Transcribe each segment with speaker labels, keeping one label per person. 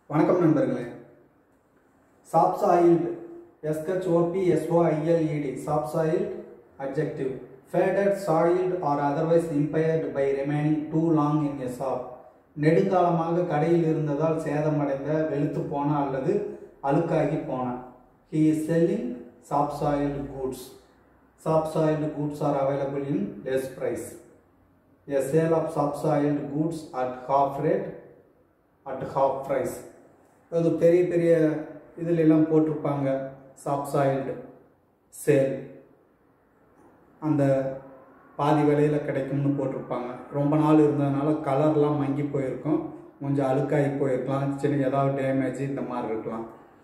Speaker 1: வணக்கம் நண்பர்களே shopsoiled S H O P S O I L E D shopsoiled adjective faded soiled or otherwise impaired by remaining too long in a shop நெடுங்காலமாக கடையில் இருந்ததால் சேதமடைந்த வெளுத்து போன அல்லது அழுக்காகி போன he is selling shopsoiled goods shopsoiled goods are available in less price a sale of shopsoiled goods at half rate at half price அது பெரிய பெரிய இதுல எல்லாம் போட்டிருப்பாங்க சாப்சாயில்டு சேல் அந்த பாதி விலையில் கிடைக்கும்னு போட்டிருப்பாங்க ரொம்ப நாள் இருந்ததுனால கலர்லாம் மங்கி போயிருக்கும் கொஞ்சம் அழுக்காகி போயிருக்கலாம் சின்ன ஏதாவது டேமேஜ் இந்த மாதிரி இருக்கலாம்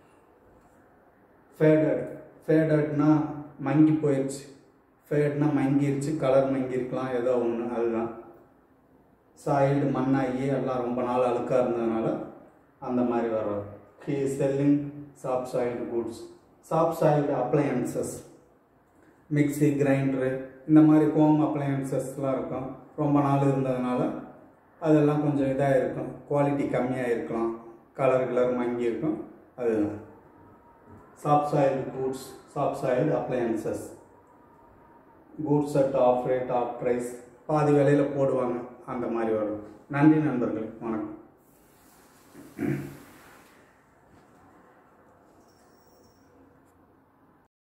Speaker 1: ஃபேடட் ஃபேடட்னா மங்கி போயிடுச்சு ஃபேட்னா மங்கிருச்சு கலர் மங்கிருக்கலாம் ஏதோ ஒன்று அதுதான் சாயில்டு மண்ணாகி எல்லாம் ரொம்ப நாள் அழுக்காக இருந்ததுனால அந்த மாதிரி வர்றது he selling shop soiled goods shop soiled appliances mixie grinder இந்த மாதிரி ஹோம் அப்ளையன்சஸ்லாம் இருக்கும் ரொம்ப நாள் இருந்ததுனால அதெல்லாம் கொஞ்சம் இதாக இருக்கும் குவாலிட்டி கம்மியாக இருக்கலாம் கலர் கலர் மங்கி இருக்கும் அதுதான் shop soiled goods shop soiled appliances goods at half rate of price பாதி விலையில் போடுவாங்க அந்த மாதிரி வரும் நன்றி நண்பர்களே வணக்கம்